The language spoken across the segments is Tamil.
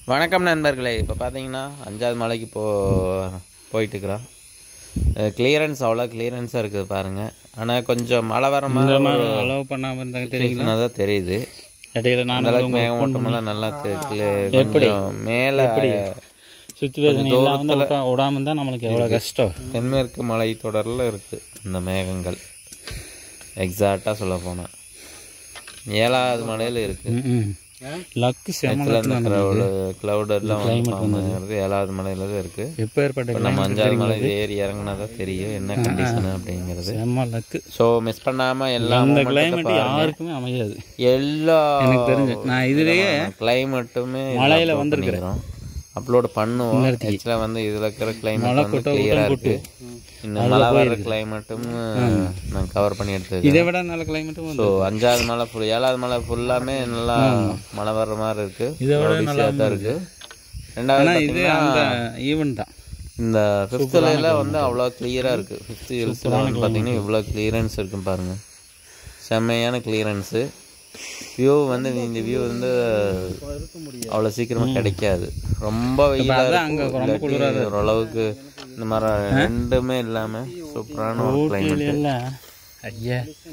வணக்கம் நண்பர்களே இப்போ பார்த்தீங்கன்னா அஞ்சாவது மலைக்கு போ போயிட்டுருக்குறோம் கிளியரன்ஸ் அவ்வளோ கிளியரன்ஸாக இருக்குது பாருங்கள் ஆனால் கொஞ்சம் மழை வர இந்த மாதிரி மாதிரி அலோவ் பண்ணாமல் இருந்தாங்க தெரியுங்களா தான் தெரியுது இடையில அந்த நான் அளவுக்கு மேகமூட்டமெல்லாம் நல்லா தெ- clear- கொஞ்சம் மேலே சுச்சுவேஷன் எல்லாம் வந்து விட்டா- விடாம இருந்தால் நம்மளுக்கு எவ்வளோ கஷ்டம் தென்மேற்கு மலை தொடரில் இருக்குது இந்த மேகங்கள் எக்ஸாக்டாக சொல்ல போனால் ஏழாவது மலையில் இருக்குது லக்கு செம ஆக்சுவலாக இந்த க்ளவுடு க்ளவுட் எல்லாம் வந்து form ஆகுறது ஏழாவது மலையில தான் இருக்குது எப்போ ஏற்பட்ட இப்போ நம்ம அஞ்சாவது மலை ஏறி இறங்குனா தான் தெரியும் என்ன கண்டிஷன் அப்படிங்கிறது செம்ம லக்கு ஸோ மிஸ் பண்ணாமல் எல்லா அந்த moment கிளைமேட் யாருக்குமே அமையாது எல்லா எனக்கு தெரிஞ்சு நான் இதுலயே கிளைமேட்டுமே மலையில வந்திருக்கிறோம் அப்லோட் பண்ணுவோம் ஆக்சுவலாக வந்து இதில் இருக்கிற கிளைமேட் வந்து கிளியராக இருக்கு இந்த மழை வர கிளைமேட்டும் நான் கவர் பண்ணி எடுத்தது இதை விட நல்ல கிளைமேட்டும் ஸோ அஞ்சாவது மலை ஃபுல் ஏழாவது மலை ஃபுல்லாமே நல்லா மழை வர்ற மாதிரி இருக்கு இதை விட ஈஸியாக தான் இருக்கு ரெண்டாவது ஆனால் இது பார்த்தீங்கன்னா அந்த ஈவெண்ட் தான் இந்த ஃபிஃப்த்தில் எல்லாம் வந்து அவ்வளோ கிளியராக இருக்குது ஃபிஃப்த் ஹில்ஸில் வந்து பார்த்தீங்கன்னா இவ்வளோ கிளியரன்ஸ் இருக்கும் பாருங்க செம்மையான கிளியரன்ஸு வியூ வந்து இந்த வியூ வந்து அவ்வளோ சீக்கிரமாக கிடைக்காது ரொம்ப வெயிலாக இருக்கும் இல்லாட்டி ஓரளவுக்கு இந்த மாதிரி ரெண்டுமே இல்லாமல் சூப்பரான ஒரு கிளைமேட் இல்லை ஐயா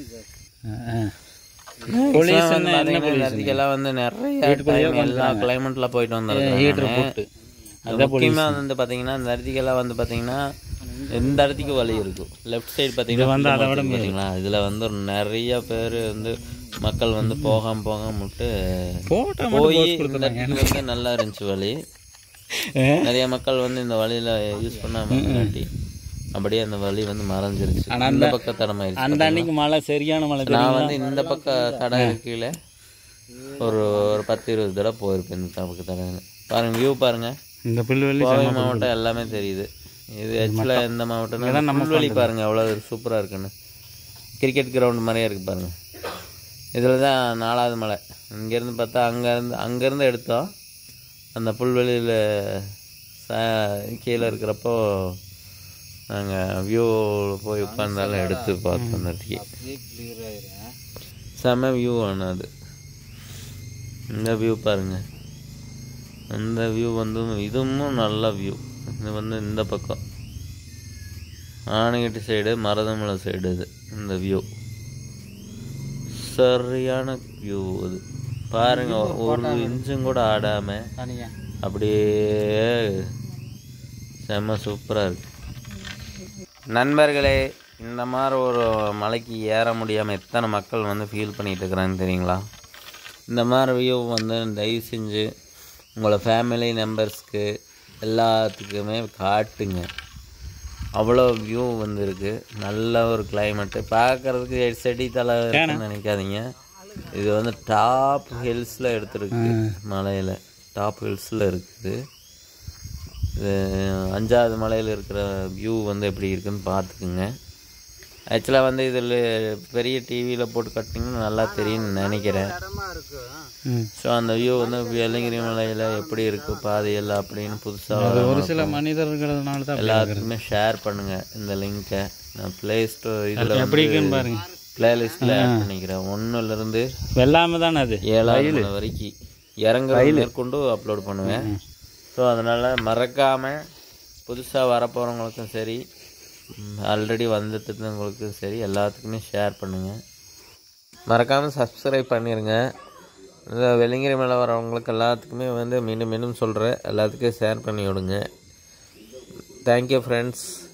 நேரத்துக்கெல்லாம் வந்து நிறைய time எல்லா கிளைமேட்டில் போயிட்டு வந்திருக்கேன் முக்கியமாக வந்து பார்த்தீங்கன்னா இந்த இடத்துக்கெல்லாம் வந்து பார்த்தீங்கன்னா இந்த இடத்துக்கு வழி இருக்கும் லெஃப்ட் சைடு பார்த்தீங்கன்னா வந்து அதை விட பார்த்தீங்களா இதில் வந்து நிறைய பேர் வந்து மக்கள் வந்து போகாம போகாம விட்டு போட்டோ போய் இந்த இடத்துக்கு வந்து நல்லா இருந்துச்சு வழி நிறைய மக்கள் வந்து இந்த வழியில யூஸ் பண்ணாம இல்லாட்டி அப்படியே அந்த வழி வந்து மறைஞ்சிருச்சு அந்த பக்கம் தடமாயிருச்சு அந்த அன்னைக்கு மழை சரியான மழை நான் வந்து இந்த பக்க தடை கீழே ஒரு ஒரு பத்து இருபது தடவை போயிருப்பேன் இந்த பக்க தடை பாருங்க வியூ பாருங்க இந்த புல்வெளி கோவை மாவட்டம் எல்லாமே தெரியுது இது ஆக்சுவலாக எந்த மாவட்டம் புல்வெளி பாருங்க அவ்வளோ சூப்பராக இருக்குன்னு கிரிக்கெட் கிரவுண்ட் மாதிரியே இருக்கு பாருங்க இதில் தான் நாலாவது மலை இங்கேருந்து பார்த்தா அங்கேருந்து அங்கேருந்து எடுத்தோம் அந்த புல்வெளியில் ச கீழே இருக்கிறப்போ நாங்கள் வியூ போய் உட்காந்தாலும் எடுத்து பார்த்தோம் அந்த இடத்துக்கு செம வியூ ஆனால் அது இந்த வியூ பாருங்க அந்த வியூ வந்து இதுவும் நல்ல வியூ இது வந்து இந்த பக்கம் ஆனைக்கட்டி சைடு மருதமலை சைடு இது இந்த வியூ சரியான வியூ இது பாருங்க ஒரு இன்ச்சும் கூட ஆடாம அப்படியே செம்ம சூப்பராக இருக்கு நண்பர்களே இந்த மாதிரி ஒரு மலைக்கு ஏற முடியாமல் எத்தனை மக்கள் வந்து ஃபீல் பண்ணிட்டு இருக்கிறாங்க தெரியுங்களா இந்த மாதிரி வியூ வந்து தயவு செஞ்சு உங்களை ஃபேமிலி மெம்பர்ஸ்க்கு எல்லாத்துக்குமே காட்டுங்க அவ்வளோ வியூ வந்து இருக்கு நல்ல ஒரு கிளைமேட்டு பார்க்கறதுக்கு செடி தலை இருக்குன்னு நினைக்காதீங்க இது வந்து டாப் ஹில்ஸில் எடுத்துருக்கு மலையில் டாப் ஹில்ஸில் இருக்குது இது அஞ்சாவது மலையில் இருக்கிற வியூ வந்து எப்படி இருக்குன்னு பார்த்துக்குங்க ஆக்சுவலாக வந்து இதில் பெரிய டிவியில் போட்டு கட்டிங்கன்னா நல்லா தெரியும்னு நினைக்கிறேன் ஸோ அந்த வியூ வந்து வெள்ளங்கிரி மலையில் எப்படி இருக்குது பாதையெல்லாம் அப்படின்னு புதுசாக ஒரு சில மனிதர்கள்னால தான் எல்லாத்துக்குமே ஷேர் பண்ணுங்கள் இந்த லிங்க்கை நான் ப்ளே ஸ்டோர் இதில் எப்படி இருக்குன்னு பாருங்க பிளேலிஸ்ட்டில் ஆட் பண்ணிக்கிறேன் ஒன்றுலேருந்து வெள்ளாமை தானே அது ஏழாவது மலை வரைக்கும் இறங்குற மேற்கொண்டு அப்லோட் பண்ணுவேன் ஸோ அதனால் மறக்காமல் புதுசாக வரப்போகிறவங்களுக்கும் சரி ஆல்ரெடி வந்துட்டுங்களுக்கும் சரி எல்லாத்துக்குமே ஷேர் பண்ணுங்கள் மறக்காமல் சப்ஸ்கிரைப் பண்ணிடுங்க இந்த வெள்ளிங்கிரி மேலே வரவங்களுக்கு எல்லாத்துக்குமே வந்து மீண்டும் மீண்டும் சொல்கிறேன் எல்லாத்துக்கும் ஷேர் பண்ணி விடுங்க தேங்க்யூ ஃப்ரெண்ட்ஸ்